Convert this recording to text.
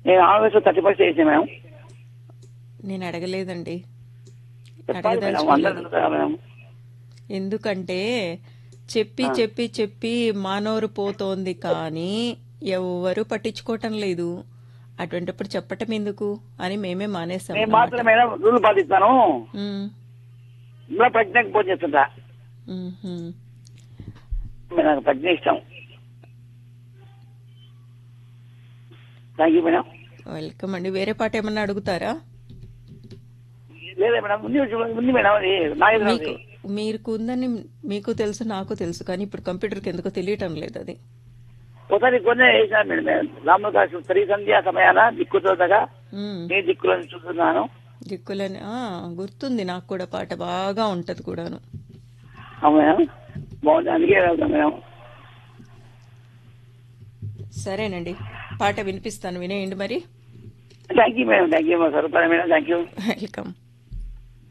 నేను always thirty percent చేసాను madam నేను అడగలేదండి చెప్పాలి మేడం అందరూ అడగదలుచుకోలేదు అడుగుతారా మేడం ఎందుకంటే చెప్పి చెప్పి చెప్పి మానవరు పోతోంది కానీ ఎవ్వరూ పట్టించుకోవటం లేదు అటువంటిప్పుడు చెప్పటం ఎందుకు అని మేమే మానేసాం నేను మాత్రం మేడం రూల్ పాటిస్తాను ఉమ్, ఇంకా ప్రజ్ఞకు ఫోన్ చేస్తుంటా ఉమ్హుం. మరి నాకు ప్రజ్ఞ ఇష్టం థ్యాంక్ యూ మేడం వెల్కమ్ అండి వేరే పాట ఏమన్నా అడుగుతారా లేదా మేడం ఉంది ఉంది మేడం అది నా ఎదురు మీకు ఉంది. మీకు ఉందని మీకు తెలుసు నాకు తెలుసు కానీ ఇప్పుడు కంప్యూటర్కి ఎందుకో తెలియటం లేదు అది ఒకసారి కొన్ని వేసాను మేడం నేను రామదాసు స్త్రీ సంధ్యా సమయాన దిక్కు తోటగా ఉమ్, నీ దిక్కులను చూస్తున్నాను దిక్కులని ఆ, గుర్తుంది నాకు కూడా పాట బాగా ఉంటది కూడాను అవును మేడం బాగుంది అందుకే వెళ్తాం మేడం సరేనండి పాట వినిపిస్తాను వినేయండి మరి thank you madam thank you సరఫరా మేడం థ్యాంక్ యూ వెల్కమ్